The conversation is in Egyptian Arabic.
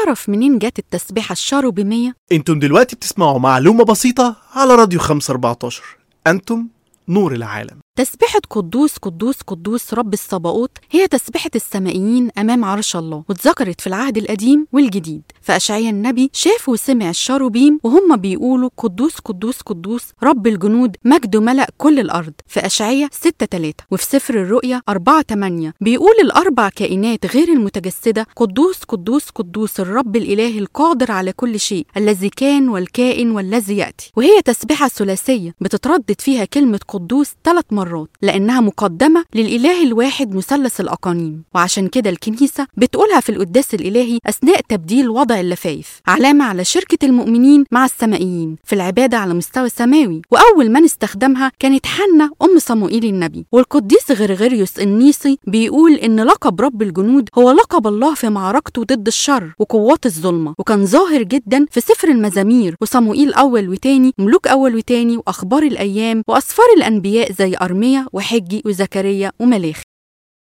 تعرف منين جت التسبيحة الشاروبيمية؟ انتم دلوقتي بتسمعوا معلومة بسيطة على راديو 514 انتم نور العالم تسبيحة قدوس قدوس قدوس رب الصباؤوت هي تسبيحة السمائيين أمام عرش الله واتذكرت في العهد القديم والجديد فأشعيا النبي شاف وسمع الشاروبيم وهم بيقولوا قدوس قدوس قدوس رب الجنود مجده ملأ كل الأرض في أشعيا 6 3 وفي سفر الرؤيا 4 8 بيقول الأربع كائنات غير المتجسدة قدوس قدوس قدوس الرب الإله القادر على كل شيء الذي كان والكائن والذي يأتي وهي تسبيحة ثلاثية بتتردد فيها كلمة قدوس ثلاث مرات لأنها مقدمة للإله الواحد مثلث الأقانيم وعشان كده الكنيسة بتقولها في القداس الإلهي أثناء تبديل وضع اللفايف علامة على شركة المؤمنين مع السمائيين في العبادة على مستوى سماوي وأول من استخدمها كانت حنة أم صموئيل النبي والقديس غرغريوس النيسي بيقول إن لقب رب الجنود هو لقب الله في معركته ضد الشر وقوات الظلمة وكان ظاهر جدا في سفر المزامير وصموئيل أول وتاني ملوك أول وتاني وأخبار الأيام وأسفار الأنبياء زي أرميا وحجي وزكريا وملاخي